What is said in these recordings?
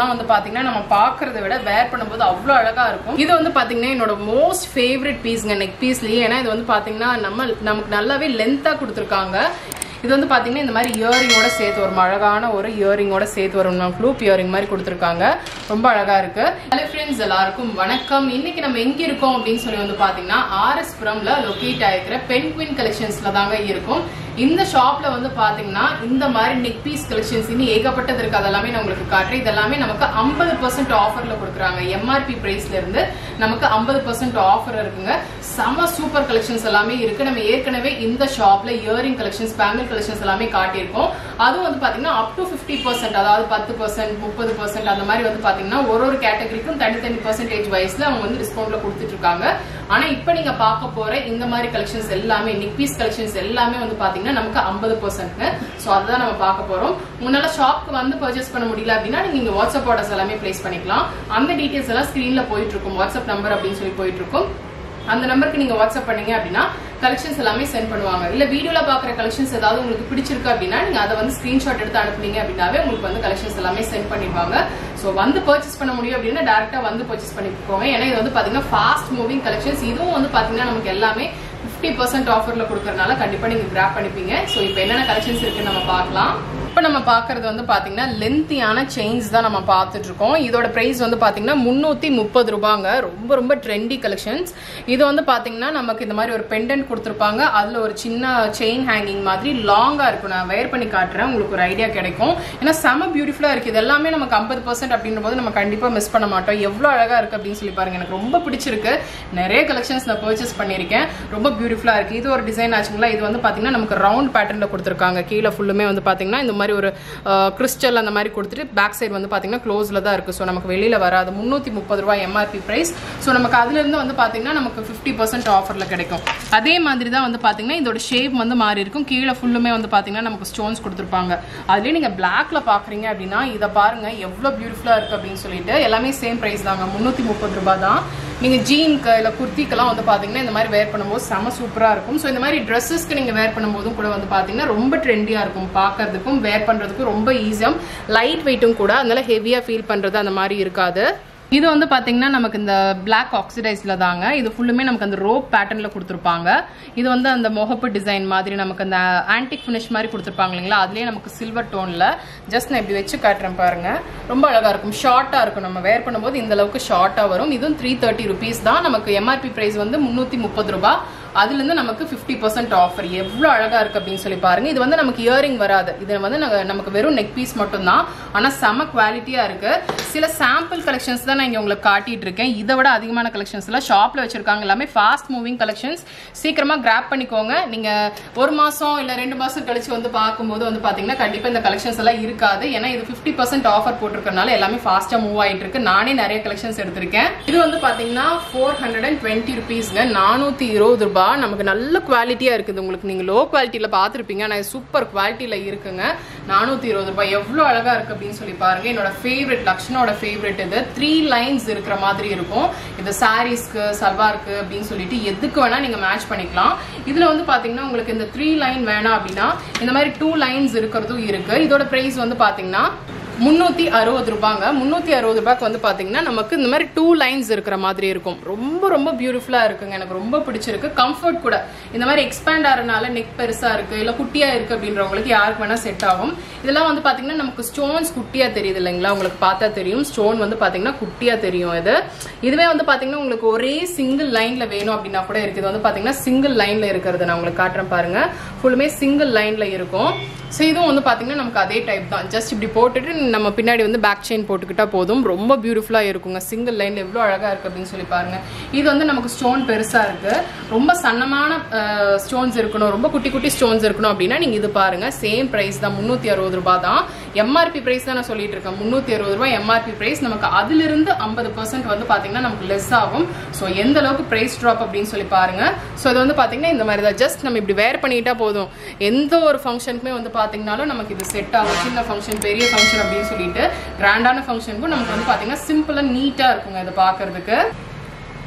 இதெல்லாம் வந்து பாத்தீங்கன்னா நம்ம பாக்குறத விட வேர் பண்ணும்போது அவ்வளோ அழகா இருக்கும் இது வந்து பாத்தீங்கன்னா என்னோட மோஸ்ட் ஃபேவரட் பீஸ்ங்க நெக் பீஸ்லயே ஏன்னா இது வந்து பாத்தீங்கன்னா நம்ம நமக்கு நல்லாவே லென்த்தா கொடுத்துருக்காங்க இது வந்து பாத்தீங்கன்னா இந்த மாதிரி இயரிங்கோட சேர்த்து வரும் அழகான ஒரு இயரிங்கோட சேர்த்து வரும் ஃப்ளூப் இயரிங் மாதிரி கொடுத்துருக்காங்க ரொம்ப அழகா இருக்கு ஹலோ ஃப்ரெண்ட்ஸ் எல்லாருக்கும் வணக்கம் இன்னைக்கு நம்ம எங்க இருக்கோம் அப்படின்னு சொல்லி வந்து பாத்தீங்கன்னா ஆர்எஸ் புரம்ல லொகேட் ஆயிருக்கிற பென் குயின் கலெக்ஷன்ஸ்ல தாங்க இருக்கும் இந்த ஷாப்ல வந்து பாத்தீங்கன்னா இந்த மாதிரி நெக் பீஸ் கலெக்ஷன்ஸ் இன்னும் ஏகப்பட்டது இருக்கு அதெல்லாமே நான் உங்களுக்கு காட்டுறேன் இதெல்லாமே நமக்கு ஐம்பது பர்சன்ட் ஆஃபர்ல கொடுக்குறாங்க எம்ஆர்பி பிரைஸ்ல இருந்து நமக்கு ஐம்பது பர்சன்ட் ஆஃபர் இருக்குங்க செம சூப்பர் கலெக்ஷன்ஸ் எல்லாமே இருக்கு நம்ம ஏற்கனவே இந்த ஷாப்ல இயரிங் கலெக்ஷன்ஸ் பேங்கிள் கலெக்ஷன்ஸ் எல்லாமே காட்டியிருக்கோம் அதுவும் வந்து பாத்தீங்கன்னா அப் டு பிப்டி பர்சன்ட் அதாவது பத்து பர்சன்ட் முப்பது பர்சன்ட் அந்த மாதிரி வந்து பாத்தீங்கன்னா ஒரு ஒரு கேட்டகரிக்கும் தனித்தனி பர்சன்டேஜ் வைஸ்ல அவங்க வந்து டிஸ்கவுண்ட்ல கொடுத்துட்டு இருக்காங்க ஆனா இப்ப நீங்க பார்க்க போற இந்த மாதிரி கலெக்ஷன்ஸ் எல்லாமே நெக் பீஸ் கலெக்ஷன்ஸ் எல்லாமே வந்து பாத்தீங்கன்னா நமக்கு ஐம்பது பர்சன்ட் ஸோ அதுதான் நம்ம பார்க்க போறோம் முன்னால ஷாப்க்கு வந்து பர்ச்சேஸ் பண்ண முடியல அப்படின்னா நீங்க இங்க வாட்ஸ்அப் ஆர்டர்ஸ் எல்லாமே பிளேஸ் பண்ணிக்கலாம் அந்த டீடைல்ஸ் எல்லாம் ஸ்கிரீன்ல போயிட்டு இருக்கும் வாட்ஸ்அப் நம்பர் அப்படின்னு சொல்லி போயிட்டு இருக்கும் அந்த நம்பருக்கு நீங்க வாட்ஸ்அப் பண்ணீங்க அப்படின்னா கலெக்ஷன்ஸ் எல்லாமே சென்ட் பண்ணுவாங்க இல்ல வீடியோல பாக்குற கலெக்ஷன்ஸ் ஏதாவது உங்களுக்கு பிடிச்சிருக்கு அப்படின்னா நீங்க அதை வந்து ஸ்கிரீன்ஷாட் எடுத்து அனுப்புனீங்க அப்படின்னாவே உங்களுக்கு வந்து கலெக்ஷன்ஸ் எல்லாமே சென்ட் பண்ணிடுவாங்க சோ வந்து பர்ச்சேஸ் பண்ண முடியும் அப்படின்னா டேரக்டா வந்து பர்ச்சேஸ் பண்ணிக்கோங்க ஏன்னா இது வந்து பாத்தீங்கன்னா ஃபாஸ்ட் மூவிங் கலெக்ஷன்ஸ் இதுவும் வந்து பாத்தீங்கன்னா நமக்கு எல்லாமே ஃபிஃப்டி பர்சன்ட் ஆஃபர்ல கொடுக்கறனால கண்டிப்பா நீங்க கிராப் பண்ணிப்பீங்க சோ இப்போ என்னென்ன கலெக்ஷன்ஸ் இருக்குன்னு நம்ம பார்க்கலாம் இப்போ நம்ம பார்க்கறது வந்து பாத்தீங்கன்னா லென்த்தியான செயின்ஸ் தான் நம்ம பார்த்துட்டு இருக்கோம் இதோட பிரைஸ் வந்து பாத்தீங்கன்னா முன்னூத்தி முப்பது ரூபாங்க ரொம்ப ரொம்ப ட்ரெண்டி கலெக்ஷன்ஸ் இது வந்து பாத்தீங்கன்னா நமக்கு இந்த மாதிரி ஒரு பெண்டன்ட் கொடுத்துருப்பாங்க அதுல ஒரு சின்ன செயின் ஹேங்கிங் மாதிரி லாங்கா இருக்கும் நான் வேர் பண்ணி காட்டுறேன் உங்களுக்கு ஒரு ஐடியா கிடைக்கும் ஏன்னா செம பியூட்டிஃபுல்லா இருக்கு இது எல்லாமே நமக்கு ஐம்பது பர்சன்ட் அப்படின்ற போது நம்ம கண்டிப்பா மிஸ் பண்ண மாட்டோம் எவ்வளவு அழகா இருக்கு அப்படின்னு சொல்லி பாருங்க எனக்கு ரொம்ப பிடிச்சிருக்கு நிறைய கலெக்ஷன்ஸ் நான் பர்ச்சேஸ் பண்ணியிருக்கேன் ரொம்ப பியூட்டிஃபுல்லா இருக்கு இது ஒரு டிசைன் ஆச்சுங்களா இது வந்து பாத்தீங்கன்னா நமக்கு ரவுண்ட் பேட்டர்ல கொடுத்துருக்காங்க கீழே ஃபுல்லுமே வந்து பாத்தீங்கன்னா இந்த மாதிரி ஒரு கிறிஸ்டல் அந்த மாதிரி கொடுத்துட்டு பேக் சைடு வந்து பாத்தீங்கன்னா க்ளோஸ்ல தான் இருக்கு ஸோ நமக்கு வெளியில வராது முந்நூத்தி முப்பது ரூபாய் எம்ஆர்பி பிரைஸ் ஸோ நமக்கு அதுல இருந்து வந்து பாத்தீங்கன்னா நமக்கு ஃபிஃப்டி பர்சன்ட் ஆஃபர்ல கிடைக்கும் அதே மாதிரி தான் வந்து பாத்தீங்கன்னா இதோட ஷேப் வந்து மாறி இருக்கும் கீழே ஃபுல்லுமே வந்து பாத்தீங்கன்னா நமக்கு ஸ்டோன்ஸ் கொடுத்துருப்பாங்க அதுலயே நீங்க பிளாக்ல பாக்குறீங்க அப்படின்னா இதை பாருங்க எவ்வளவு பியூட்டிஃபுல்லா இருக்கு அப்படின்னு சொல்லிட்டு எல்லாமே சேம் பிரைஸ் தாங்க முந்நூத்தி முப்பது ரூபாய் தான் நீங்க ஜீனுக்கு இல்ல குர்த்திக்கெல்லாம் வந்து பாத்தீங்கன்னா இந்த மாதிரி வேர் பண்ணும்போது செம சூப்பரா இருக்கும் ஸோ இந்த மாதிரி ட்ரெஸ்ஸஸ்க்கு நீங்க வேர் பண்ணும்போதும் கூட வந்து பாத்தீங்கன்னா ரொம்ப ட்ரெண்டியா இருக்கும் பார்க்கறதுக்கும் வேர் பண்றதுக்கும் ரொம்ப ஈஸியும் லைட் வெயிட்டும் கூட அதனால ஹெவியா ஃபீல் பண்றது அந்த மாதிரி இருக்காது இது வந்து பாத்தீங்கன்னா நமக்கு இந்த பிளாக் ஆக்சிடைஸ்ல தாங்க இது ஃபுல்லுமே நமக்கு அந்த ரோப் பேட்டர்ன்ல கொடுத்துருப்பாங்க இது வந்து அந்த முகப்பு டிசைன் மாதிரி நமக்கு அந்த ஆன்டிக் ஃபினிஷ் மாதிரி கொடுத்துருப்பாங்க இல்லைங்களா அதுலயே நமக்கு சில்வர் டோன்ல ஜஸ்ட் நான் இப்படி வச்சு காட்டுறேன் பாருங்க ரொம்ப அழகா இருக்கும் ஷார்ட்டா இருக்கும் நம்ம வேர் பண்ணும்போது இந்த அளவுக்கு ஷார்ட்டா வரும் இதுவும் த்ரீ தேர்ட்டி ருபீஸ் தான் நமக்கு எம்ஆர்பி பிரைஸ் வந்து முன்னூத்தி முப்பது ரூபாய் அதுல இருந்து நமக்கு ஃபிஃப்டி பர்சன்ட் ஆஃபர் எவ்வளவு அழகா இருக்கு அப்படின்னு சொல்லி பாருங்க இது வந்து நமக்கு இயரிங் வராது இது வந்து நாங்க- நமக்கு வெறும் நெக் பீஸ் மட்டும் தான் ஆனா செம குவாலிட்டியா இருக்கு சில சாம்பிள் கலெக்ஷன்ஸ் தான் நான் இங்க உங்களுக்கு காட்டிட்டு இருக்கேன் இதை விட அதிகமான கலெக்ஷன்ஸ் எல்லாம் ஷாப்ல வச்சிருக்காங்க எல்லாமே ஃபாஸ்ட் மூவிங் கலெக்ஷன்ஸ் சீக்கிரமா கிராப் பண்ணிக்கோங்க நீங்க ஒரு மாசம் இல்ல ரெண்டு மாசம் கழிச்சு வந்து பார்க்கும்போது வந்து பாத்தீங்கன்னா கண்டிப்பா இந்த கலெக்ஷன்ஸ் எல்லாம் இருக்காது ஏன்னா இது ஃபிஃப்டி பர்சன்ட் ஆஃபர் போட்டிருக்கனால எல்லாமே ஃபாஸ்டா மூவ் ஆயிட்டு இருக்கு நானே நிறைய கலெக்ஷன்ஸ் எடுத்திருக்கேன் இது வந்து பாத்தீங்கன்னா ஃபோர் ஹண்ட்ரட் அண்ட் டுவெண்ட்டி ருபீஸ்ங்க நானூத்தி இருபது ரூபாய் நமக்கு நல்ல குவாலிட்டியா இருக்குது உங்களுக்கு நீங்க லோ குவாலிட்டியில பாத்திருப்பீங்க ஆனா சூப்பர் குவாலிட்டியில இருக்குங்க நானூத்தி இருபது ரூபாய் எவ்வளவு அழகா இருக்கு அப்படின்னு சொல்லி பாருங்க என்னோட ஃபேவரட் லக்ஷ்னோட ஃபேவரட் இது த்ரீ லைன்ஸ் இருக்கிற மாதிரி இருக்கும் இது சாரீஸ்க்கு சல்வாருக்கு அப்படின்னு சொல்லிட்டு எதுக்கு வேணா நீங்க மேட்ச் பண்ணிக்கலாம் இதுல வந்து பாத்தீங்கன்னா உங்களுக்கு இந்த த்ரீ லைன் வேணாம் அப்படின்னா இந்த மாதிரி டூ லைன்ஸ் இருக்கிறதும் இருக்கு இதோட பிரைஸ் வந்து பாத்தீங்கன்னா முந்நூற்றி அறுபது ரூபாங்க முந்நூற்றி அறுபது ரூபாய்க்கு வந்து பார்த்தீங்கன்னா நமக்கு இந்த மாதிரி டூ லைன்ஸ் இருக்கிற மாதிரி இருக்கும் ரொம்ப ரொம்ப பியூட்டிஃபுல்லாக இருக்குங்க எனக்கு ரொம்ப பிடிச்சிருக்கு கம்ஃபர்ட் கூட இந்த மாதிரி எக்ஸ்பேண்ட் ஆகிறனால நெக் பெருசாக இருக்குது இல்லை குட்டியாக இருக்குது அப்படின்றவங்களுக்கு யாருக்கு வேணால் செட் ஆகும் இதெல்லாம் வந்து பார்த்தீங்கன்னா நமக்கு ஸ்டோன்ஸ் குட்டியாக தெரியுது இல்லைங்களா உங்களுக்கு பார்த்தா தெரியும் ஸ்டோன் வந்து பார்த்தீங்கன்னா குட்டியாக தெரியும் இது இதுவே வந்து பார்த்தீங்கன்னா உங்களுக்கு ஒரே சிங்கிள் லைனில் வேணும் அப்படின்னா கூட இருக்குது இது வந்து பார்த்தீங்கன்னா சிங்கிள் லைனில் இருக்கிறது நான் உங்களுக்கு காட்டுறேன் பாருங்க ஃபுல்லுமே சிங்கிள் லைனில் இருக்கும் ஸோ இதுவும் வந்து பார்த்தீங்கன்னா நமக்கு அதே டைப் தான் ஜஸ்ட் இப்படி போட்டுட்டு நம்ம பின்னாடி வந்து பேக் செயின் போட்டுக்கிட்டா போதும் ரொம்ப பியூட்டிஃபுல்லாக இருக்குங்க சிங்கிள் லைன் எவ்வளோ அழகாக இருக்குது அப்படின்னு சொல்லி பாருங்க இது வந்து நமக்கு ஸ்டோன் பெருசாக இருக்கு ரொம்ப சன்னமான ஸ்டோன்ஸ் இருக்கணும் ரொம்ப குட்டி குட்டி ஸ்டோன்ஸ் இருக்கணும் அப்படின்னா நீங்கள் இது பாருங்க சேம் ப்ரைஸ் தான் முந்நூற்றி அறுபது ரூபாய் தான் எம்ஆர்பி ப்ரைஸ் தான் நான் சொல்லிட்டு இருக்கேன் முந்நூற்றி அறுபது ரூபாய் எம்ஆர்பி ப்ரைஸ் நமக்கு அதிலிருந்து ஐம்பது பர்சன்ட் வந்து பார்த்தீங்கன்னா நமக்கு லெஸ் ஆகும் ஸோ எந்த அளவுக்கு ப்ரைஸ் ட்ராப் அப்படின்னு சொல்லி பாருங்க ஸோ இது வந்து பார்த்தீங்கன்னா இந்த மாதிரி தான் ஜஸ்ட் நம்ம இப்படி வேர் பண்ணிட்டா போதும் எந்த ஒரு ஃபங்க்ஷனுக்குமே வந்து பார்த்தீங்கன்னாலும் நமக்கு இது செட் ஆகும் சின்ன ஃபங்க்ஷன் பெரிய ஃபங்க்ஷன் அப்படின்னு சொல்லிட்டு கிராண்டான ஃபங்க்ஷனுக்கும் நமக்கு வந்து பார்த்தீங்கன்னா சிம்பிளாக நீட்டாக இருக்குங்க இதை பார்க்கறதுக்கு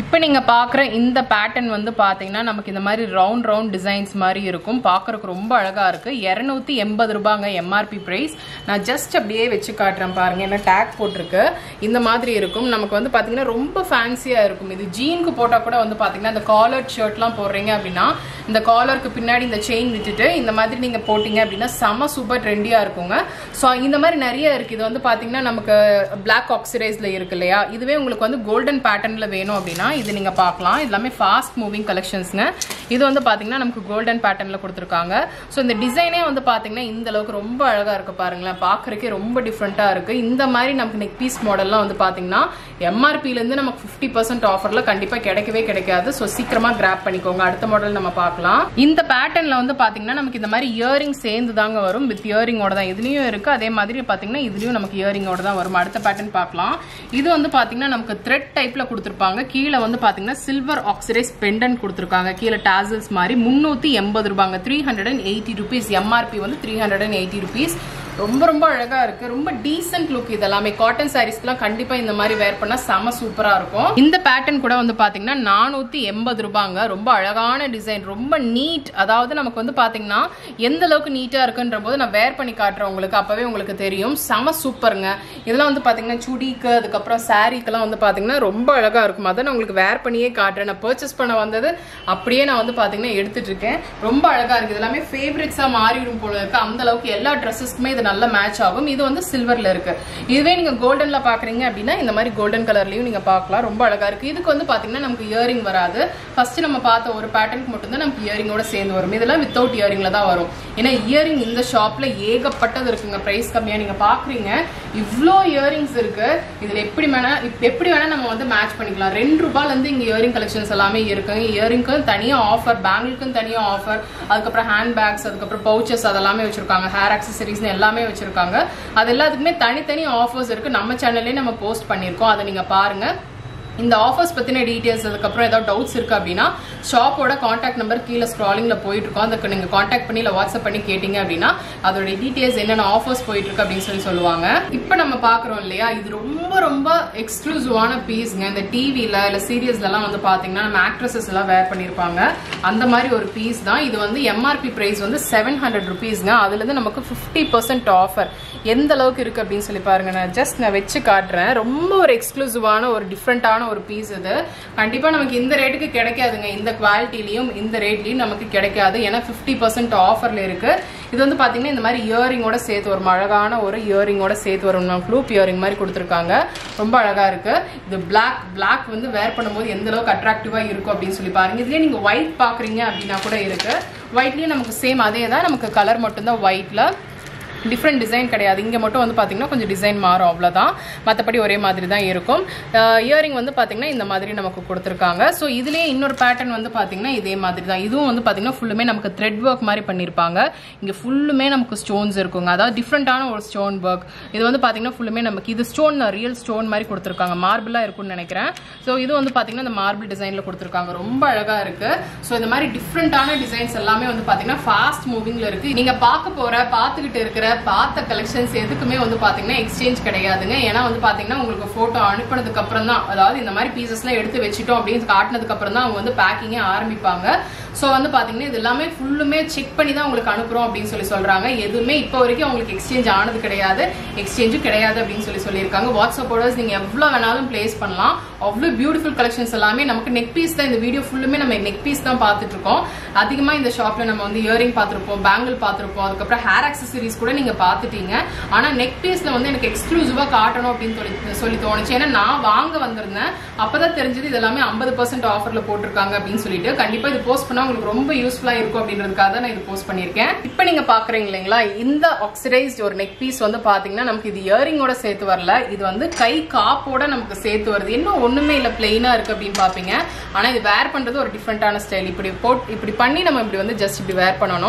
இப்போ நீங்கள் பார்க்குற இந்த பேட்டர்ன் வந்து பார்த்தீங்கன்னா நமக்கு இந்த மாதிரி ரவுண்ட் ரவுண்ட் டிசைன்ஸ் மாதிரி இருக்கும் பார்க்குறதுக்கு ரொம்ப அழகாக இருக்குது இரநூத்தி எண்பது ரூபாங்க எம்ஆர்பி ப்ரைஸ் நான் ஜஸ்ட் அப்படியே வச்சு காட்டுறேன் பாருங்க என்ன டேக் போட்டிருக்கு இந்த மாதிரி இருக்கும் நமக்கு வந்து பார்த்தீங்கன்னா ரொம்ப ஃபேன்சியாக இருக்கும் இது ஜீனுக்கு போட்டால் கூட வந்து பார்த்தீங்கன்னா இந்த காலர் ஷர்ட்லாம் போடுறீங்க அப்படின்னா இந்த காலருக்கு பின்னாடி இந்த செயின் விட்டுட்டு இந்த மாதிரி நீங்கள் போட்டிங்க அப்படின்னா செம சூப்பர் ட்ரெண்டியாக இருக்குங்க ஸோ இந்த மாதிரி நிறைய இருக்குது இது வந்து பார்த்தீங்கன்னா நமக்கு பிளாக் ஆக்சிடைஸில் இருக்கு இல்லையா இதுவே உங்களுக்கு வந்து கோல்டன் பேட்டர்னில் வேணும் அப்படின்னா இது நீங்கள் பார்க்கலாம் இது எல்லாமே ஃபாஸ்ட் மூவிங் கலெக்ஷன்ஸ்ங்க இது வந்து பார்த்தீங்கன்னா நமக்கு கோல்டன் பேட்டர்னில் கொடுத்துருக்காங்க ஸோ இந்த டிசைனே வந்து பார்த்தீங்கன்னா இந்த அளவுக்கு ரொம்ப அழகாக இருக்கு பாருங்களேன் பார்க்குறக்கே ரொம்ப டிஃப்ரெண்ட்டாக இருக்குது இந்த மாதிரி நமக்கு நெக் பீஸ் மாடல்லாம் வந்து பார்த்தீங்கன்னா எம்ஆர்பிலேருந்து நமக்கு ஃபிஃப்டி பர்சன்ட் ஆஃபரில் கண்டிப்பாக கிடைக்கவே கிடைக்காது ஸோ சீக்கிரமாக கிராப் பண்ணிக்கோங்க அடுத்த மாடல் நம்ம பார்க்கலாம் இந்த பேட்டர்னில் வந்து பார்த்தீங்கன்னா நமக்கு இந்த மாதிரி இயரிங் சேர்ந்து தாங்க வரும் வித் இயரிங்கோட தான் இதுலேயும் இருக்குது அதே மாதிரி பார்த்தீங்கன்னா இதுலேயும் நமக்கு இயரிங்கோட தான் வரும் அடுத்த பேட்டர்ன் பார்க்கலாம் இது வந்து பார்த்தீங்கன்னா நமக்கு த்ரெட் டைப்பில் கொடுத்துருப்பாங்க கீழே வந்து பார்த்தீங்கன்னா சில்வர் ஆக்சிடைஸ் பெண்டன் கொடுத்துருக்காங்க கீழே டாசல்ஸ் மாதிரி முந்நூற்றி எண்பது ரூபாங்க three hundred and eighty rupees MRP வந்து three hundred and eighty rupees ரொம்ப ரொம்ப அழகா இருக்கு ரொம்ப டீசென்ட் லுக் இது எல்லாமே காட்டன் சாரீஸ்க்குலாம் கண்டிப்பா இந்த மாதிரி வேர் பண்ணா செம சூப்பரா இருக்கும் இந்த பேட்டர்ன் கூட வந்து பாத்தீங்கன்னா நானூத்தி எண்பது ரூபாங்க ரொம்ப அழகான டிசைன் ரொம்ப நீட் அதாவது நமக்கு வந்து பாத்தீங்கன்னா எந்த அளவுக்கு நீட்டா இருக்குன்ற போது நான் வேர் பண்ணி காட்டுறேன் உங்களுக்கு அப்பவே உங்களுக்கு தெரியும் செம சூப்பருங்க இதெல்லாம் வந்து பாத்தீங்கன்னா சுடிக்கு அதுக்கப்புறம் சாரீக்கெல்லாம் வந்து பாத்தீங்கன்னா ரொம்ப அழகா இருக்கும் அதை நான் உங்களுக்கு வேர் பண்ணியே காட்டுறேன் நான் பர்ச்சேஸ் பண்ண வந்தது அப்படியே நான் வந்து பாத்தீங்கன்னா எடுத்துட்டு இருக்கேன் ரொம்ப அழகா இருக்கு இது எல்லாமே ஃபேவரட்ஸா மாறிடும் போல இருக்கு அந்த அளவுக்கு எல்லா ட்ரெஸ்ஸஸ்க்குமே இது நல்ல மேட்ச் ஆகும் இது வந்து சில்வர்ல இருக்கு இதுவே நீங்க கோல்டன்ல பாக்குறீங்க அப்படின்னா இந்த மாதிரி கோல்டன் கலர்லயும் நீங்க பார்க்கலாம் ரொம்ப அழகா இருக்கு இதுக்கு வந்து பாத்தீங்கன்னா நமக்கு இயரிங் வராது ஃபர்ஸ்ட் நம்ம பார்த்த ஒரு பேட்டர்னுக்கு மட்டும்தான் நமக்கு இயரிங்கோட சேர்ந்து வரும் இதெல்லாம் வித்தவுட் இயரிங்ல தான் வரும் ஏன்னா இயரிங் இந்த ஷாப்ல ஏகப்பட்டது இருக்குங்க பிரைஸ் கம்மியா நீங்க பாக்குறீங்க இவ்ளோ இயரிங்ஸ் இருக்கு இதுல எப்படி வேணா இப்ப எப்படி வேணா நம்ம வந்து மேட்ச் பண்ணிக்கலாம் ரெண்டு ரூபாய்ல இருந்து இங்க இயரிங் கலெக்ஷன்ஸ் எல்லாமே இருக்கு இயரிங்க்கும் தனியா ஆஃபர் பேங்கிள்க்கும் தனியா ஆஃபர் அதுக்கப்புறம் ஹேண்ட் பேக்ஸ் அதுக்கப்புறம் பவுச்சஸ் அதெல்லாமே வச்சிருக்காங்க ஹேர் ஆக்சசரிஸ் எல்லாமே வச்சிருக்காங்க அது எல்லாத்துக்குமே தனித்தனி ஆஃபர்ஸ் இருக்கு நம்ம சேனல்லே நம்ம போஸ்ட் பண்ணியிருக்கோம் அதை நீங்க பாருங்க இந்த ஆஃபர்ஸ் பத்தின டீடைல்ஸ் அதுக்கப்புறம் ஏதாவது டவுட்ஸ் இருக்கு அப்படின்னா ஷாப்போட காண்டாக்ட் நம்பர் கீழே ஸ்க்ராலிங்ல போயிட்டு இருக்கோம் அதுக்கு நீங்க காண்டாக்ட் பண்ணி இல்லை வாட்ஸ்அப் பண்ணி கேட்டீங்க அப்படின்னா அதோட டீடைல்ஸ் என்னென்ன ஆஃபர்ஸ் போயிட்டு இருக்கு அப்படின்னு சொல்லி சொல்லுவாங்க இப்போ நம்ம பாக்குறோம் இல்லையா இது ரொம்ப ரொம்ப எக்ஸ்க்ளூசிவான பீஸ்ங்க இந்த டிவில இல்ல சீரியல்ஸ்ல எல்லாம் வந்து பாத்தீங்கன்னா நம்ம ஆக்ட்ரஸஸ் எல்லாம் வேர் பண்ணிருப்பாங்க அந்த மாதிரி ஒரு பீஸ் தான் இது வந்து எம்ஆர்பி பிரைஸ் வந்து செவன் ஹண்ட்ரட் ருபீஸ்ங்க அதுல இருந்து நமக்கு ஃபிஃப்டி பர்சன்ட் ஆஃபர் எந்த அளவுக்கு இருக்கு அப்படின்னு சொல்லி பாருங்க நான் ஜஸ்ட் நான் வச்சு காட்டுறேன் ரொம்ப ஒரு எக்ஸ்க்ளூசிவான ஒரு டிஃப்ரெண்டான ஒரு பீஸ் இது கண்டிப்பா நமக்கு இந்த ரேட்டுக்கு கிடைக்காதுங்க இந்த குவாலிட்டிலையும் இந்த ரேட்லயும் நமக்கு கிடைக்காது ஏன்னா ஃபிஃப்டி பர்சன்ட் ஆஃபர்ல இருக்கு இது வந்து பாத்தீங்கன்னா இந்த மாதிரி இயரிங்கோட சேர்த்து வரும் அழகான ஒரு இயரிங்கோட சேர்த்து வரும் ஃப்ளூப் இயரிங் மாதிரி கொடுத்துருக்காங்க ரொம்ப அழகா இருக்கு இது பிளாக் பிளாக் வந்து வேர் பண்ணும்போது எந்த அளவுக்கு அட்ராக்டிவா இருக்கும் அப்படின்னு சொல்லி பாருங்க இதுலயே நீங்க ஒயிட் பாக்குறீங்க அப்படின்னா கூட இருக்கு ஒயிட்லயும் நமக்கு சேம் அதே தான் நமக்கு கலர் மட்டும்தான் ஒயிட்ல டிஃப்ரெண்ட் டிசைன் கிடையாது இங்கே மட்டும் வந்து பார்த்தீங்கன்னா கொஞ்சம் டிசைன் மாறும் அவ்வளோதான் மற்றபடி ஒரே மாதிரி தான் இருக்கும் இயரிங் வந்து பார்த்தீங்கன்னா இந்த மாதிரி நமக்கு கொடுத்துருக்காங்க ஸோ இதுலேயே இன்னொரு பேட்டர்ன் வந்து பார்த்தீங்கன்னா இதே மாதிரி தான் இதுவும் வந்து பார்த்தீங்கன்னா ஃபுல்லுமே நமக்கு த்ரெட் ஒர்க் மாதிரி பண்ணியிருப்பாங்க இங்கே ஃபுல்லுமே நமக்கு ஸ்டோன்ஸ் இருக்குங்க அதாவது டிஃப்ரெண்ட்டான ஒரு ஸ்டோன் ஒர்க் இது வந்து பார்த்தீங்கன்னா ஃபுல்லுமே நமக்கு இது ஸ்டோன் ரியல் ஸ்டோன் மாதிரி கொடுத்துருக்காங்க மார்பிளாக இருக்கும்னு நினைக்கிறேன் ஸோ இது வந்து பார்த்தீங்கன்னா இந்த மார்பிள் டிசைனில் கொடுத்துருக்காங்க ரொம்ப அழகாக இருக்கு ஸோ இந்த மாதிரி டிஃப்ரெண்ட்டான டிசைன்ஸ் எல்லாமே வந்து பார்த்தீங்கன்னா ஃபாஸ்ட் மூவிங்கில் இருக்கு நீங்கள் பார்க்க போகிற பார்த்துக்கிட்டு இருக்கிற பார்த்த கலெக்ஷன்ஸ் எதுக்குமே வந்து பாத்தீங்கன்னா எக்ஸ்சேஞ்ச் கிடையாதுங்க ஏன்னா வந்து பாத்தீங்கன்னா உங்களுக்கு போட்டோ அனுப்புனதுக்கு அப்புறம் தான் அதாவது இந்த மாதிரி பீசஸ்லாம் எடுத்து வச்சுட்டோம் அப்படின்னு காட்டினதுக்கு அப்புறம் தான் அவங்க வந்து பேக்கிங்கே ஆரம்பிப்பாங்க ஸோ வந்து பாத்தீங்கன்னா இது எல்லாமே ஃபுல்லுமே செக் பண்ணி தான் உங்களுக்கு அனுப்புறோம் அப்படின்னு சொல்லி சொல்றாங்க எதுவுமே இப்போ வரைக்கும் உங்களுக்கு எக்ஸ்சேஞ்ச் ஆனது கிடையாது எக்ஸ்சேஞ்சும் கிடையாது அப்படின்னு சொல்லி சொல்லியிருக்காங்க வாட்ஸ்அப் ஆர்டர்ஸ் நீங்க எவ்வளவு வேணாலும் பிளேஸ் பண்ணலாம் அவ்வளோ பியூட்டிஃபுல் கலெக்ஷன்ஸ் எல்லாமே நமக்கு நெக் பீஸ் தான் இந்த வீடியோ ஃபுல்லுமே நம்ம நெக் பீஸ் தான் பார்த்துட்டு இருக்கோம் அதிகமா இந்த ஷாப்ல நம்ம வந்து இயரிங் பார்த்திருப்போம் பேங்கிள் பார்த்திருப்போம் அதுக்கப்புறம் ஹேர் ஆக்சசரிஸ் கூட நீங்க பார்த்துட்டீங்க ஆனா நெக் பீஸ்ல வந்து எனக்கு எக்ஸ்க்ளூசிவா காட்டணும் அப்படின்னு சொல்லி சொல்லி தோணுச்சு ஏன்னா நான் வாங்க வந்திருந்தேன் அப்பதான் தெரிஞ்சது இது எல்லாமே ஐம்பது பர்சன்ட் ஆஃபர்ல போட்டிருக்காங்க அப்படின்னு சொல்லிட்டு கண்டிப்பா இது போஸ்ட் பண்ணா உங்களுக்கு ரொம்ப யூஸ்ஃபுல்லா இருக்கும் அப்படின்றதுக்காக தான் நான் இது போஸ்ட் பண்ணிருக்கேன் இப்போ நீங்க பாக்குறீங்க இல்லைங்களா இந்த ஆக்சிடைஸ்ட் ஒரு நெக் பீஸ் வந்து பாத்தீங்கன்னா நமக்கு இது இயரிங்கோட சேர்த்து வரல இது வந்து கை காப்போட நமக்கு சேர்த்து வருது இன்னும் ஒண்ணுமே இல்ல பிளெயினா இருக்கு அப்படின்னு பாப்பீங்க ஆனா இது வேர் பண்றது ஒரு டிஃப்ரெண்டான ஸ்டைல் இப்படி போட் இப்படி பண்ணி நம்ம இப்படி வந்து ஜஸ்ட் இப்படி வேர் பண்ணணும்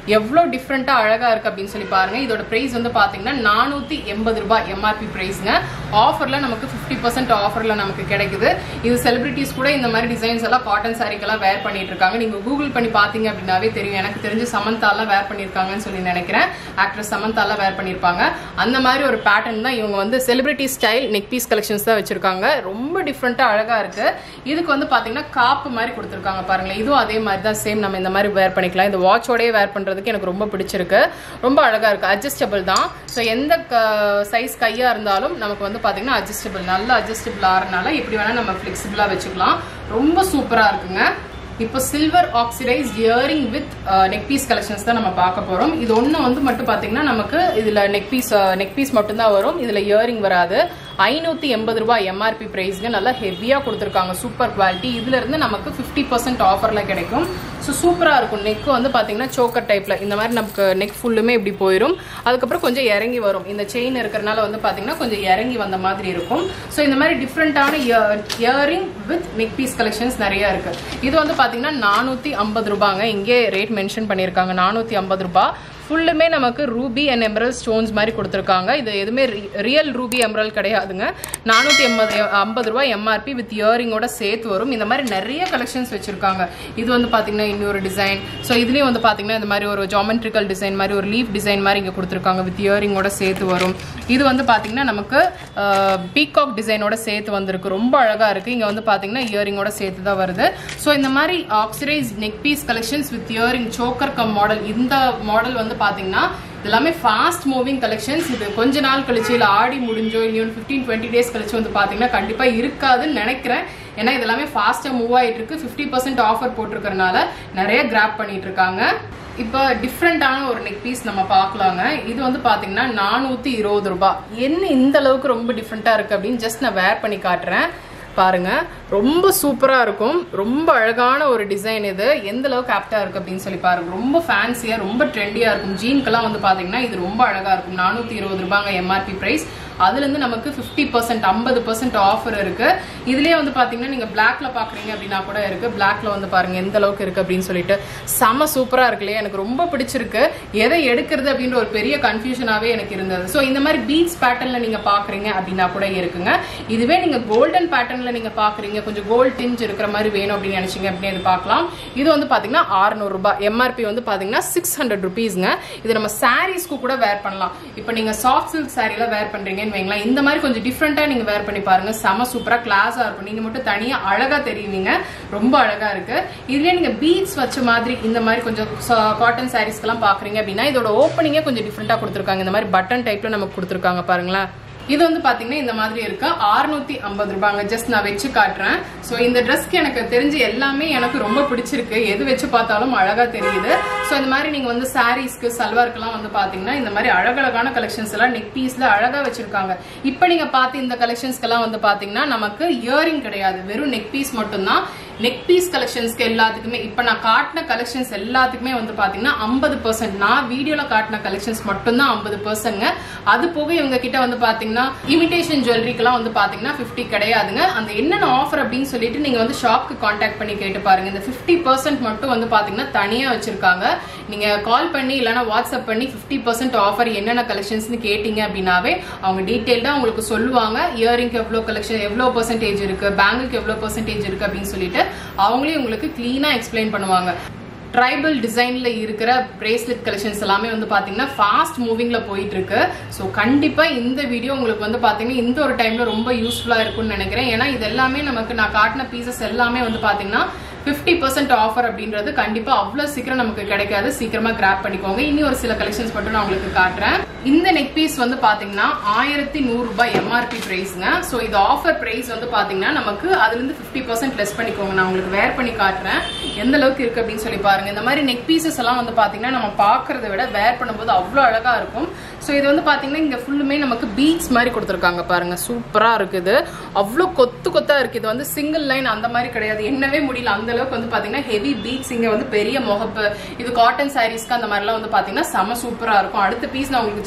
எவ்வளோ டிஃப்ரெண்டா அழகா இருக்கு அப்படின்னு சொல்லி பாருங்க இதோட பிரைஸ் வந்து பாத்தீங்கன்னா நானூத்தி எண்பது ரூபாய் எம்ஆர்பி பிரைஸ்ங்க ஆஃபர்ல நமக்கு ஃபிஃப்டி பர்சன்ட் ஆஃபர்ல நமக்கு கிடைக்குது இது செலிபிரிட்டிஸ் கூட இந்த மாதிரி டிசைன்ஸ் எல்லாம் காட்டன் சாரிக்கெல்லாம் வேர் பண்ணிட்டு இருக்காங்க நீங்க கூகுள் பண்ணி பாத்தீங்க அப்படின்னாவே தெரியும் எனக்கு தெரிஞ்சு சமந்தாலாம் வேர் பண்ணிருக்காங்கன்னு சொல்லி நினைக்கிறேன் ஆக்ட்ரஸ் சமந்தாலாம் வேர் பண்ணிருப்பாங்க அந்த மாதிரி ஒரு பேட்டர்ன் தான் இவங்க வந்து celebrity style neck piece collections தான் வச்சிருக்காங்க ரொம்ப டிஃப்ரெண்டா அழகா இருக்கு இதுக்கு வந்து பாத்தீங்கன்னா காப்பு மாதிரி கொடுத்துருக்காங்க பாருங்களேன் இதுவும் அதே மாதிரி தான் சேம் நம்ம இந்த மாதிரி வேர் பண்ணிக்கலாம் இந்த வாட்சோடய வேர் பண்றதுக்கு எனக்கு ரொம்ப பிடிச்சிருக்கு ரொம்ப அழகா இருக்கு அட்ஜஸ்டபிள் தான் ஸோ எந்த சைஸ் கையா இருந்தாலும் நமக்கு வந்து பாத்தீங்கன்னா அட்ஜஸ்டபிள் நல்ல அட்ஜஸ்டபிள் ஆறனால எப்படி வேணா நம்ம ஃபிளெக்சிபிளா வச்சுக்கலாம் ரொம்ப சூப்பரா இருக்குங்க இப்போ silver oxidise earring with neck piece collections தான் நம்ம பார்க்க போறோம் இது ஒன்று வந்து மட்டும் பார்த்தீங்கன்னா நமக்கு இதுல நெக் பீஸ் நெக் பீஸ் மட்டும்தான் வரும் இதுல இயரிங் வராது ஐநூத்தி எண்பது ரூபாய் எம்ஆர்பி பிரைஸ்க்கு நல்லா ஹெவியா கொடுத்துருக்காங்க சூப்பர் குவாலிட்டி இதுல இருந்து நமக்கு ஃபிஃப்டி பர்சன்ட் ஆஃபர்ல கிடைக்கும் ஸோ சூப்பரா இருக்கும் நெக் வந்து பாத்தீங்கன்னா சோக்கர் டைப்ல இந்த மாதிரி நமக்கு நெக் ஃபுல்லுமே இப்படி போயிடும் அதுக்கப்புறம் கொஞ்சம் இறங்கி வரும் இந்த செயின் இருக்கிறனால வந்து பாத்தீங்கன்னா கொஞ்சம் இறங்கி வந்த மாதிரி இருக்கும் ஸோ இந்த மாதிரி டிஃப்ரெண்டான earring with neck piece collections நிறைய இருக்கு இது வந்து பாத்தீங்கன்னா நானூத்தி ஐம்பது ரூபாங்க இங்கே ரேட் மென்ஷன் பண்ணியிருக்காங்க நானூத்தி ஐம்பது ரூபாய் ஃபுல்லுமே நமக்கு ரூபி அண்ட் எமரல் ஸ்டோன்ஸ் மாதிரி கொடுத்துருக்காங்க இது எதுவுமே ரியல் ரூபி எமரல் கிடையாதுங்க நானூற்றி எண்பது ஐம்பது ரூபாய் எம்ஆர்பி வித் இயரிங்கோட சேர்த்து வரும் இந்த மாதிரி நிறைய கலெக்ஷன்ஸ் வச்சிருக்காங்க இது வந்து பார்த்தீங்கன்னா இன்னொரு டிசைன் ஸோ இதுலேயும் வந்து பார்த்தீங்கன்னா இந்த மாதிரி ஒரு ஜாமெட்ரிக்கல் டிசைன் மாதிரி ஒரு லீஃப் டிசைன் மாதிரி இங்கே கொடுத்துருக்காங்க வித் இயரிங்கோட சேர்த்து வரும் இது வந்து பார்த்தீங்கன்னா நமக்கு பீகாக் டிசைனோட சேர்த்து வந்திருக்கு ரொம்ப அழகாக இருக்குது இங்கே வந்து பார்த்தீங்கன்னா இயரிங்கோட சேர்த்து தான் வருது ஸோ இந்த மாதிரி oxidise neck piece collections with earring choker cum model இந்த மாடல் வந்து பார்த்தீங்கன்னா எல்லாமே ஃபாஸ்ட் மூவிங் கலெக்ஷன்ஸ் இது கொஞ்ச நாள் கழிச்சு இல்லை ஆடி முடிஞ்சோ இல்லையோ ஃபிஃப்டீன் டுவெண்ட்டி டேஸ் கழிச்சு வந்து பார்த்தீங்கன்னா கண்டிப்பாக இருக்காதுன்னு நினைக்கிறேன் ஏன்னா இது எல்லாமே ஃபாஸ்ட்டாக மூவ் ஆகிட்டு இருக்கு ஃபிஃப்டி பர்சன்ட் ஆஃபர் போட்டிருக்கறனால நிறைய கிராப் பண்ணிட்டு இருக்காங்க இப்போ டிஃப்ரெண்டான ஒரு நெக் பீஸ் நம்ம பார்க்கலாங்க இது வந்து பார்த்தீங்கன்னா நானூற்றி இருபது ரூபாய் என்ன இந்த அளவுக்கு ரொம்ப டிஃப்ரெண்ட்டாக இருக்குது அப்படின்னு ஜஸ்ட் நான் வேர் பண்ணி காட்டுறேன் பாருங்க ரொம்ப சூப்பரா இருக்கும் ரொம்ப அழகான ஒரு டிசைன் இது எந்த அளவுக்கு ஆப்டா இருக்கு அப்படின்னு சொல்லி பாருங்க ரொம்ப ஃபேன்சியா ரொம்ப ட்ரெண்டியா இருக்கும் ஜீன்க்கெல்லாம் வந்து பாத்தீங்கன்னா இது ரொம்ப அழகா இருக்கும் நானூத்தி இருபது ரூபாங்க எம்ஆர்பி பிரைஸ் அதுல இருந்து நமக்கு பிப்டி பர்சன்ட் ஐம்பது பர்சன்ட் ஆஃபர் இருக்கு இதுலயே வந்து பாத்தீங்கன்னா நீங்க பிளாக்ல பாக்குறீங்க அப்படின்னா கூட இருக்கு பிளாக்ல வந்து பாருங்க எந்த அளவுக்கு இருக்கு அப்படின்னு சொல்லிட்டு செம சூப்பரா இருக்கு இல்லையா எனக்கு ரொம்ப பிடிச்சிருக்கு எதை எடுக்கிறது அப்படின்ற ஒரு பெரிய கன்ஃபியூஷனாவே எனக்கு இருந்தது ஸோ இந்த மாதிரி பீட்ஸ் பேட்டர்ன்ல நீங்க பாக்குறீங்க அப்படின்னா கூட இருக்குங்க இதுவே நீங்க கோல்டன் பேட்டர்ன்ல நீங்க பாக்குறீங்க கொஞ்சம் கோல்ட் டிஞ்ச் இருக்கிற மாதிரி வேணும் அப்படின்னு நினைச்சீங்க அப்படின்னு இது பார்க்கலாம் இது வந்து பாத்தீங்கன்னா 600 ரூபாய் எம்ஆர்பி வந்து பாத்தீங்கன்னா சிக்ஸ் ஹண்ட்ரட் ருபீஸ்ங்க இது நம்ம சாரீஸ்க்கு கூட வேர் பண்ணலாம் இப்போ நீங்க சாஃப்ட் சில்க் சாரீல வேர் பண்றீங்கன்னு வைங்களேன் இந்த மாதிரி கொஞ்சம் டிஃப்ரெண்டா நீங்க வேர் பண்ணி பாருங்க செம சூப்பரா கிளாஸா இருக்கும் நீங்க மட்டும் தனியா அழகா தெரியுவீங்க ரொம்ப அழகா இருக்கு இதுலயே நீங்க பீட்ஸ் வச்ச மாதிரி இந்த மாதிரி கொஞ்சம் காட்டன் சாரீஸ்க்கெல்லாம் பாக்குறீங்க அப்படின்னா இதோட ஓப்பனிங்கே கொஞ்சம் டிஃப்ரெண்டா கொடுத்துருக்காங்க இந்த மாதிரி பட்டன் டைப்ல நமக்கு கொடுத்துருக்காங்க பாருங்களேன் இது வந்து பாத்தீங்கன்னா இந்த மாதிரி இருக்கு அறுநூத்தி ஐம்பது ரூபாங்க ஜஸ்ட் நான் வச்சு காட்டுறேன் சோ இந்த ட்ரெஸ்க்கு எனக்கு தெரிஞ்சு எல்லாமே எனக்கு ரொம்ப பிடிச்சிருக்கு எது வச்சு பார்த்தாலும் அழகா தெரியுது சோ இந்த மாதிரி நீங்க வந்து சாரீஸ்க்கு சல்வார்க்கெல்லாம் வந்து பாத்தீங்கன்னா இந்த மாதிரி அழகழகான கலெக்ஷன்ஸ் எல்லாம் நெக் பீஸ்ல அழகா வச்சிருக்காங்க இப்போ நீங்க பார்த்து இந்த கலெக்ஷன்ஸ்க்கெல்லாம் வந்து பாத்தீங்கன்னா நமக்கு இயரிங் கிடையாது வெறும் நெக் பீஸ் மட்டும்தான் நெக் பீஸ் கலெக்ஷன்ஸ்க்கு எல்லாத்துக்குமே இப்ப நான் காட்டின கலெக்ஷன்ஸ் எல்லாத்துக்குமே வந்து பாத்தீங்கன்னா ஐம்பது பர்சன்ட் நான் வீடியோல காட்டின கலெக்ஷன்ஸ் மட்டும்தான் ஐம்பது பர்சன்ட்ங்க அது போக இவங்க கிட்ட வந்து பாத்தீங்கன்னா இமிடேஷன் ஜுவல்லரிக்கெல்லாம் வந்து பாத்தீங்கன்னா பிப்டி கிடையாதுங்க அந்த என்னென்ன ஆஃபர் அப்படின்னு சொல்லிட்டு நீங்க வந்து ஷாப்க்கு காண்டாக்ட் பண்ணி கேட்டு பாருங்க இந்த பிப்டி பர்சன்ட் மட்டும் வந்து பாத்தீங்கன்னா தனியா வச்சிருக்காங்க நீங்க கால் பண்ணி இல்லைன்னா வாட்ஸ்அப் பண்ணி பிப்டி பர்சன்ட் ஆஃபர் என்னென்ன கலெக்ஷன்ஸ்னு கேட்டீங்க அப்படின்னாவே அவங்க டீட்டெயில்டா உங்களுக்கு சொல்லுவாங்க இயரிங்க்கு எவ்வளவு கலெக்ஷன் எவ்வளவு பர்சன்டேஜ் இருக்கு பேங்குக்கு எவ்வளவு பர்சன்டேஜ் இருக்கு அப்படின்னு சொல்லிட்டு அவங்களே உங்களுக்கு கிளீனா எக்ஸ்பிளைன் பண்ணுவாங்க ட்ரைபல் டிசைன்ல இருக்கிற பிரேஸ்லெட் கலெக்ஷன்ஸ் எல்லாமே வந்து பாத்தீங்கன்னா ஃபாஸ்ட் மூவிங்ல போயிட்டு இருக்கு ஸோ கண்டிப்பா இந்த வீடியோ உங்களுக்கு வந்து பாத்தீங்கன்னா இந்த ஒரு டைம்ல ரொம்ப யூஸ்ஃபுல்லா இருக்கும்னு நினைக்கிறேன் ஏன்னா இது எல்லாமே நமக்கு நான் காட்டின பீசஸ் எல்லாமே வந்து பாத்தீங்கன்னா பிப்டி பர்சன்ட் ஆஃபர் அப்படின்றது கண்டிப்பா அவ்வளவு சீக்கிரம் நமக்கு கிடைக்காது சீக்கிரமா கிராப் பண்ணிக்கோங்க இனி ஒரு சில கலெக்ஷன்ஸ் மட்டும் நான் உங்களுக்கு காட்டுறேன் இந்த நெக் பீஸ் வந்து பாத்தீங்கன்னா ஆயிரத்தி நூறு ரூபாய் எம்ஆர்பி பிரைஸ்ங்க ஸோ இது ஆஃபர் பிரைஸ் வந்து பாத்தீங்கன்னா நமக்கு அதுல இருந்து பிப்டி பர்சன்ட் லெஸ் பண்ணிக்கோங்க நான் உங்களுக்கு வேர் பண்ணி காட்டுறேன் எந்த அளவுக்கு இருக்கு அப்படின்னு சொல்லி பாருங்க இந்த மாதிரி நெக் பீசஸ் எல்லாம் வந்து பாத்தீங்கன்னா நம்ம பாக்குறத விட வேர் பண்ணும்போது அவ்வளவு அழகா இருக்கும் ஸோ இது வந்து பாத்தீங்கன்னா இங்க ஃபுல்லுமே நமக்கு பீட்ஸ் மாதிரி கொடுத்துருக்காங்க பாருங்க சூப்பரா இருக்குது அவ்வளோ கொத்து கொத்தா இருக்கு இது வந்து சிங்கிள் லைன் அந்த மாதிரி கிடையாது என்னவே முடியல அந்த அளவுக்கு வந்து பாத்தீங்கன்னா ஹெவி பீட்ஸ் இங்க வந்து பெரிய முகப்பு இது காட்டன் சாரீஸ்க்கு அந்த மாதிரிலாம் வந்து பாத்தீங்கன்னா செம சூப்பரா இருக்கும் அடுத்த பீஸ் நான் உங்களுக்கு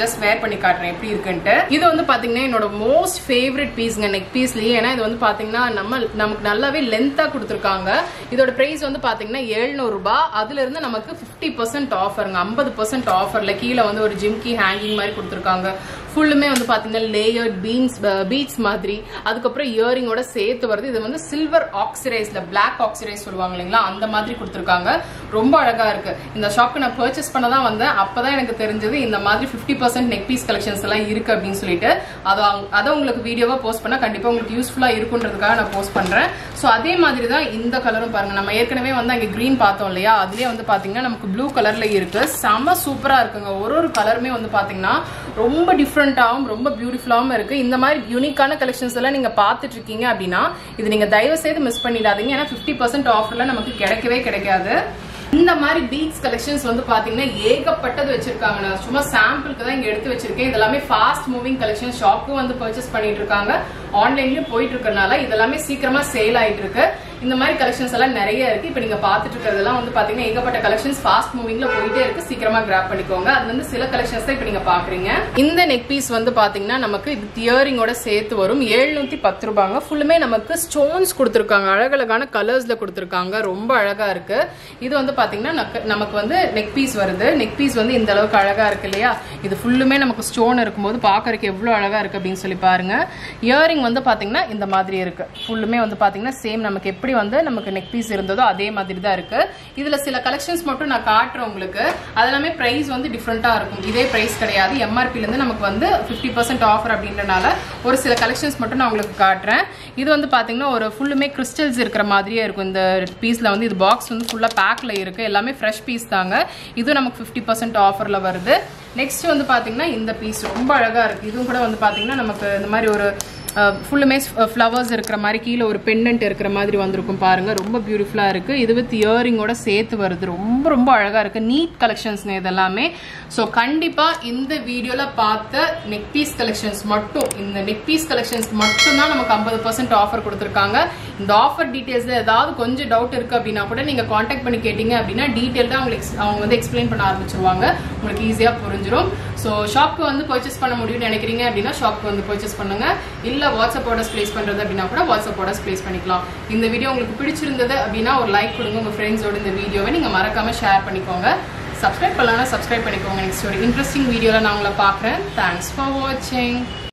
ஜஸ்ட் வேர் பண்ணி காட்டுறேன் எப்படி இருக்குன்ட்டு இது வந்து பாத்தீங்கன்னா என்னோட மோஸ்ட் ஃபேவரட் பீஸ்ங்க நெக் பீஸ்லயே ஏன்னா இது வந்து பாத்தீங்கன்னா நம்ம நமக்கு நல்லாவே லென்த்தா கொடுத்துருக்காங்க இதோட பிரைஸ் வந்து பாத்தீங்கன்னா எழுநூறு ரூபாய் அதுல இருந்து நமக்கு பிப்டி பர்சன்ட் ஆஃபருங்க ஐம்பது பர்சன்ட் ஆஃபர்ல கீழே வந்து ஒரு ஜிம்கி ஹேங்கிங் மாதிரி கொடுத்துருக்காங்க ஃபுல்லுமே வந்து பாத்தீங்கன்னா லேயர்ட் பீன்ஸ் பீட்ஸ் மாதிரி அதுக்கப்புறம் இயரிங்கோட சேர்த்து வருது இது வந்து சில்வர் ஆக்சிடைஸ்ல பிளாக் ஆக்சிடைஸ் சொல்லுவாங்க இல்லைங்களா அந்த மாதிரி கொடுத்துருக்காங்க ரொம்ப அழகா இருக்கு இந்த ஷாப்க்கு நான் பர்ச்சேஸ் பண்ண தான் வந்தேன் அப்பதான் எனக்கு தெரிஞ்சது இந்த மாதிரி fifty percent neck piece collections எல்லாம் இருக்கு அப்படின்னு சொல்லிட்டு அதை அவங்க- அதை உங்களுக்கு வீடியோவா போஸ்ட் பண்ணா கண்டிப்பா உங்களுக்கு யூஸ்ஃபுல்லா இருக்குன்றதுக்காக நான் போஸ்ட் பண்றேன் ஸோ அதே மாதிரி தான் இந்த கலரும் பாருங்க நம்ம ஏற்கனவே வந்து அங்கே க்ரீன் பார்த்தோம் இல்லையா அதுலயே வந்து பாத்தீங்கன்னா நமக்கு ப்ளூ கலர்ல இருக்கு செம சூப்பரா இருக்குங்க ஒரு ஒரு கலருமே வந்து பாத்தீங்கன்னா ரொம்ப டிஃப்ரெண்டாகவும் ரொம்ப பியூட்டிஃபுல்லாகவும் இருக்கு இந்த மாதிரி யூனிக்கான கலெக்ஷன்ஸ் எல்லாம் நீங்க பார்த்துட்டு இருக்கீங்க அப்படின்னா இது நீங்க தயவு செய்து மிஸ் பண்ணிடாதீங்க ஏன்னா ஃபிஃப்டி பர்சன்ட் ஆஃபர்ல நமக்கு கிடைக்கவே கிடைக்காது இந்த மாதிரி பீட்ஸ் கலெக்ஷன்ஸ் வந்து பாத்தீங்கன்னா ஏகப்பட்டது வச்சிருக்காங்க நான் சும்மா சாம்பிளுக்கு தான் இங்க எடுத்து வச்சிருக்கேன் இதெல்லாமே ஃபாஸ்ட் மூவிங் கலெக்ஷன் ஷாப்பும் வந்து பர்ச்சேஸ் பண்ணிட்டு இருக்காங்க ஆன்லைன்லயும் போயிட்டு இருக்கறனால இதெல்லாமே சீக்கிரமா சேல் ஆயிட்டு இருக்கு இந்த மாதிரி கலெக்ஷன்ஸ் எல்லாம் நிறைய இருக்கு இப்போ நீங்க பாத்துட்டு இருக்கிறதெல்லாம் வந்து பாத்தீங்கன்னா ஏகப்பட்ட கலெக்ஷன்ஸ் ஃபாஸ்ட் மூவிங்ல போயிட்டே இருக்கு சீக்கிரமா கிராப் பண்ணிக்கோங்க அது வந்து சில கலெக்ஷன்ஸ் தான் இப்போ நீங்க பாக்குறீங்க இந்த நெக் பீஸ் வந்து பாத்தீங்கன்னா நமக்கு இது தியரிங்கோட சேர்த்து வரும் எழுநூத்தி பத்து ரூபாங்க ஃபுல்லுமே நமக்கு ஸ்டோன்ஸ் கொடுத்துருக்காங்க அழகழகான கலர்ஸ்ல கொடுத்துருக்காங்க ரொம்ப அழகா இருக்கு இது வந்து பாத்தீங்கன்னா நக்க- நமக்கு வந்து நெக் பீஸ் வருது நெக் பீஸ் வந்து இந்த அளவுக்கு அழகா இருக்கு இல்லையா இது ஃபுல்லுமே நமக்கு ஸ்டோன் இருக்கும்போது பாக்குறதுக்கு எவ்வளவு அழகா இருக்கு அப்படின்னு சொல்லி பாருங்க இயரிங் வந்து பாத்தீங்கன்னா இந்த மாதிரி இருக்கு ஃபுல்லுமே வந்து பாத்தீங்கன்னா சேம் நமக்கு எப்படி வந்து நமக்கு நெக் பீஸ் இருந்ததோ அதே மாதிரி தான் இருக்கு இதுல சில கலெக்ஷன்ஸ் மட்டும் நான் காட்டுறேன் உங்களுக்கு அதெல்லாமே பிரைஸ் வந்து டிஃப்ரெண்டா இருக்கும் இதே பிரைஸ் கிடையாது எம்ஆர்பில இருந்து நமக்கு வந்து 50% பர்சன்ட் ஆஃபர் அப்படின்றனால ஒரு சில கலெக்ஷன்ஸ் மட்டும் நான் உங்களுக்கு காட்டுறேன் இது வந்து பாத்தீங்கன்னா ஒரு ஃபுல்லுமே கிறிஸ்டல்ஸ் இருக்கிற மாதிரியே இருக்கும் இந்த பீஸ்ல வந்து இது பாக்ஸ் வந்து ஃபுல்லா பேக்ல இருக்கு எல்லாமே ஃப்ரெஷ் பீஸ் தாங்க இது நமக்கு 50% பர்சன்ட் ஆஃபர்ல வருது நெக்ஸ்ட் வந்து பாத்தீங்கன்னா இந்த பீஸ் ரொம்ப அழகா இருக்கு இதுவும் கூட வந்து பாத்தீங்கன்னா நமக்கு இந்த மாதிரி ஒரு ஃபுல்லுமே ஃப்ளவர்ஸ் இருக்கிற மாதிரி கீழே ஒரு பெண்ணன்ட் இருக்கிற மாதிரி வந்திருக்கும் பாருங்க ரொம்ப பியூட்டிஃபுல்லா இருக்கு இது வித் இயரிங்கோட சேர்த்து வருது ரொம்ப ரொம்ப அழகா இருக்கு நீட் கலெக்ஷன்ஸ் இதெல்லாமே ஸோ கண்டிப்பா இந்த வீடியோல பார்த்த நெக் பீஸ் கலெக்ஷன்ஸ் மட்டும் இந்த நெக் பீஸ் கலெக்ஷன்ஸ் மட்டும் தான் நமக்கு ஐம்பது பர்சன்ட் ஆஃபர் கொடுத்துருக்காங்க இந்த ஆஃபர் டீடைல்ஸ்ல ஏதாவது கொஞ்சம் டவுட் இருக்கு அப்படின்னா கூட நீங்க காண்டாக்ட் பண்ணி கேட்டீங்க அப்படின்னா டீட்டெயில்டாக உங்களுக்கு ex- அவங்க வந்து எக்ஸ்பிளைன் பண்ண ஆரம்பிச்சிருவாங்க உங்களுக்கு ஈஸியா புரிஞ்சிடும் ஸோ ஷாப்க்கு வந்து பர்ச்சேஸ் பண்ண முடியும்னு நினைக்கிறீங்க அப்படின்னா ஷாப்க்கு வந்து பர்ச்சேஸ் பண்ணுங்க இல்ல வாட்ஸ்அப் ஆர்டர்ஸ் பிளேஸ் பண்றது அப்படின்னா கூட வாட்ஸ்அப் ஆர்டர்ஸ் பிளேஸ் பண்ணிக்கலாம் இந்த வீடியோ உங்களுக்கு பிடிச்சிருந்தது அப்படின்னா ஒரு லைக் கொடுங்க உங்க ஃப்ரெண்ட்ஸோட இந்த வீடியோவை நீங்க மறக்காம ஷேர் பண்ணிக்கோங்க சப்ஸ்கிரைப் பண்ணலாம் சப்ஸ்கிரைப் பண்ணிக்கோங்க நெக்ஸ்ட் ஒரு இன்ட்ரெஸ்டிங் வீடியோல நான் உங்களை பார்க்குறேன் தேங்க்ஸ் ஃபார் வாட்சிங்